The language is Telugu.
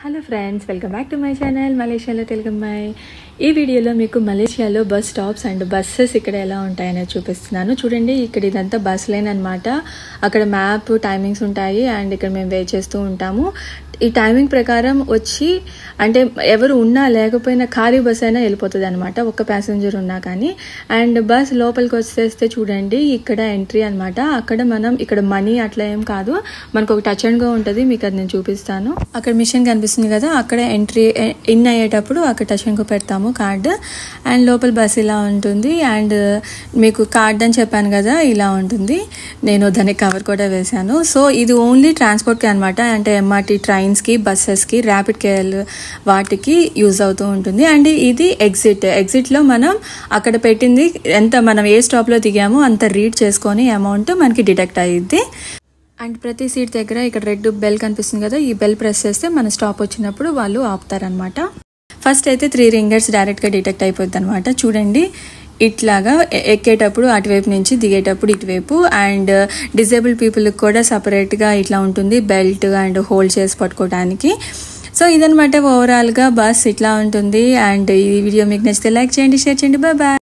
hello friends welcome back to my channel మలేషియాలో తెలుగు అమ్మాయి ఈ వీడియోలో మీకు మలేషియాలో బస్ స్టాప్స్ అండ్ బస్సెస్ ఇక్కడ ఎలా ఉంటాయనేది చూపిస్తున్నాను చూడండి ఇక్కడ ఇదంతా బస్ లైన్ అనమాట అక్కడ మ్యాప్ టైమింగ్స్ ఉంటాయి అండ్ ఇక్కడ మేము వెయిట్ చేస్తూ ఉంటాము ఈ టైమింగ్ ప్రకారం వచ్చి అంటే ఎవరు ఉన్నా లేకపోయినా ఖాళీ బస్ అయినా వెళ్ళిపోతుంది అనమాట ఒక్క ప్యాసింజర్ ఉన్నా కానీ అండ్ బస్ లోపలికి వచ్చేస్తే చూడండి ఇక్కడ ఎంట్రీ అనమాట అక్కడ మనం ఇక్కడ మనీ అట్లా ఏం కాదు మనకు ఒక టచ్ అండ్ గో ఉంటుంది మీకు అది నేను చూపిస్తాను అక్కడ మిషన్ కనిపిస్తుంది కదా అక్కడ ఎంట్రీ ఇన్ అయ్యేటప్పుడు అక్కడ టచ్ అండ్ గో పెడతాము కార్డు అండ్ లోపల బస్ ఇలా ఉంటుంది అండ్ మీకు కార్డ్ అని చెప్పాను కదా ఇలా ఉంటుంది నేను దానికి కవర్ కూడా వేశాను సో ఇది ఓన్లీ ట్రాన్స్పోర్ట్కి అనమాట అంటే ఎంఆర్టీ ట్రైన్స్కి బస్సెస్కి ర్యాపిడ్ కేర్ వాటికి యూజ్ అవుతూ ఉంటుంది అండ్ ఇది ఎగ్జిట్ ఎగ్జిట్లో మనం అక్కడ పెట్టింది ఎంత మనం ఏ స్టాప్లో దిగామో అంత రీడ్ చేసుకొని అమౌంట్ మనకి డిడక్ట్ అయ్యిద్ది అండ్ ప్రతి సీట్ దగ్గర ఇక్కడ రెడ్ బెల్ కనిపిస్తుంది కదా ఈ బెల్ ప్రెస్ చేస్తే మన స్టాప్ వచ్చినప్పుడు వాళ్ళు ఆపుతారనమాట ఫస్ట్ అయితే త్రీ రింగర్స్ డైరెక్ట్గా డిటెక్ట్ అయిపోద్ది అనమాట చూడండి ఇట్లాగా ఎక్కేటప్పుడు అటువైపు నుంచి దిగేటప్పుడు ఇటువైపు అండ్ డిజేబుల్ పీపుల్కి కూడా సపరేట్గా ఇట్లా ఉంటుంది బెల్ట్ అండ్ హోల్డ్ చేసి పట్టుకోవడానికి సో ఇదనమాట ఓవరాల్గా బస్ ఇట్లా ఉంటుంది అండ్ ఈ వీడియో మీకు నచ్చితే లైక్ చేయండి షేర్ చేయండి బాయ్ బాయ్